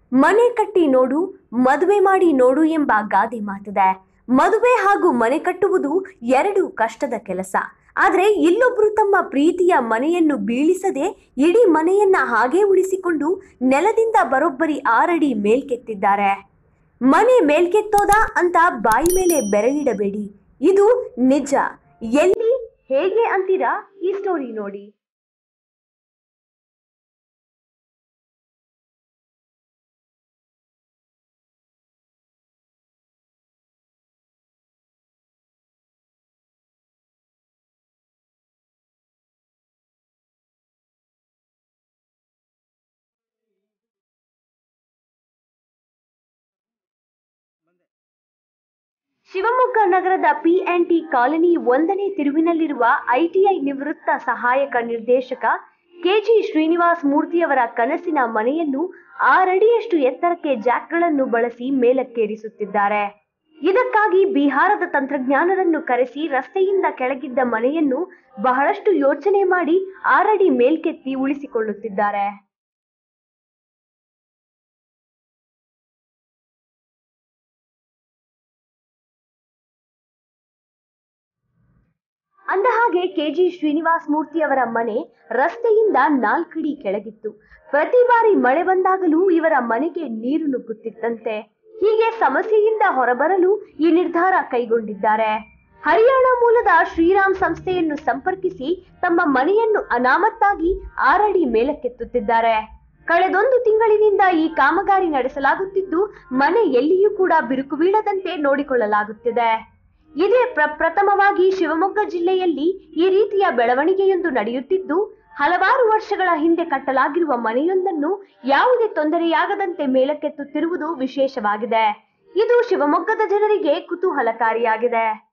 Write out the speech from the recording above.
ಮನೆ ಕಟ್ಟಿ ನೋಡು ಮದುವೆ ಮಾಡಿ ನೋಡು ಎಂಬ ಗಾದೆ ಮಾತಿದೆ ಮದುವೆ ಹಾಗೂ ಮನೆ ಕಟ್ಟುವುದು ಎರಡು ಕಷ್ಟದ ಕೆಲಸ ಆದರೆ ಇಲ್ಲೊಬ್ರು ತಮ್ಮ ಪ್ರೀತಿಯ ಮನೆಯನ್ನು ಬೀಳಿಸದೆ ಇಡೀ ಮನೆಯನ್ನ ಹಾಗೇ ಉಳಿಸಿಕೊಂಡು ನೆಲದಿಂದ ಬರೋಬ್ಬರಿ ಆರಡಿ ಮೇಲ್ಕೆತ್ತಿದ್ದಾರೆ ಮನೆ ಮೇಲ್ಕೆತ್ತೋದ ಅಂತ ಬಾಯಿ ಮೇಲೆ ಬೆರಳಿಡಬೇಡಿ ಇದು ನಿಜ ಎಲ್ಲಿ ಹೇಗೆ ಅಂತೀರಾ ಈ ಸ್ಟೋರಿ ನೋಡಿ ಶಿವಮೊಗ್ಗ ನಗರದ ಪಿ ಅಂಡ್ ಟಿ ಕಾಲನಿ ಒಂದನೇ ತಿರುವಿನಲ್ಲಿರುವ ಐಟಿಐ ನಿವೃತ್ತ ಸಹಾಯಕ ನಿರ್ದೇಶಕ ಕೆಜಿ ಶ್ರೀನಿವಾಸ್ ಮೂರ್ತಿಯವರ ಕನಸಿನ ಮನೆಯನ್ನು ಆರಡಿಯಷ್ಟು ಎತ್ತರಕ್ಕೆ ಜಾಕ್ಗಳನ್ನು ಬಳಸಿ ಮೇಲಕ್ಕೇರಿಸುತ್ತಿದ್ದಾರೆ ಇದಕ್ಕಾಗಿ ಬಿಹಾರದ ತಂತ್ರಜ್ಞಾನರನ್ನು ಕರೆಸಿ ರಸ್ತೆಯಿಂದ ಕೆಳಗಿದ್ದ ಮನೆಯನ್ನು ಬಹಳಷ್ಟು ಯೋಚನೆ ಮಾಡಿ ಆರಡಿ ಮೇಲ್ಕೆತ್ತಿ ಉಳಿಸಿಕೊಳ್ಳುತ್ತಿದ್ದಾರೆ ಅಂದಹಾಗೆ ಕೆಜಿ ಶ್ರೀನಿವಾಸ್ ಮೂರ್ತಿಯವರ ಮನೆ ರಸ್ತೆಯಿಂದ ನಾಲ್ಕಡಿ ಕೆಳಗಿತ್ತು ಪ್ರತಿ ಬಾರಿ ಮಳೆ ಬಂದಾಗಲೂ ಇವರ ಮನೆಗೆ ನೀರು ನುಗ್ಗುತ್ತಿತ್ತಂತೆ ಹೀಗೆ ಸಮಸ್ಯೆಯಿಂದ ಹೊರಬರಲು ಈ ನಿರ್ಧಾರ ಕೈಗೊಂಡಿದ್ದಾರೆ ಹರಿಯಾಣ ಮೂಲದ ಶ್ರೀರಾಮ್ ಸಂಸ್ಥೆಯನ್ನು ಸಂಪರ್ಕಿಸಿ ತಮ್ಮ ಮನೆಯನ್ನು ಅನಾಮತ್ತಾಗಿ ಆರಡಿ ಮೇಲಕ್ಕೆತ್ತುತ್ತಿದ್ದಾರೆ ಕಳೆದೊಂದು ತಿಂಗಳಿನಿಂದ ಈ ಕಾಮಗಾರಿ ನಡೆಸಲಾಗುತ್ತಿದ್ದು ಮನೆ ಎಲ್ಲಿಯೂ ಕೂಡ ಬಿರುಕು ಬೀಳದಂತೆ ನೋಡಿಕೊಳ್ಳಲಾಗುತ್ತಿದೆ ಇದೇ ಪ್ರಪ್ರಥಮವಾಗಿ ಶಿವಮೊಗ್ಗ ಜಿಲ್ಲೆಯಲ್ಲಿ ಈ ರೀತಿಯ ಬೆಳವಣಿಗೆಯೊಂದು ನಡೆಯುತ್ತಿದ್ದು ಹಲವಾರು ವರ್ಷಗಳ ಹಿಂದೆ ಕಟ್ಟಲಾಗಿರುವ ಮನೆಯೊಂದನ್ನು ಯಾವುದೇ ತೊಂದರೆಯಾಗದಂತೆ ಮೇಲಕ್ಕೆತ್ತುತ್ತಿರುವುದು ವಿಶೇಷವಾಗಿದೆ ಇದು ಶಿವಮೊಗ್ಗದ ಜನರಿಗೆ ಕುತೂಹಲಕಾರಿಯಾಗಿದೆ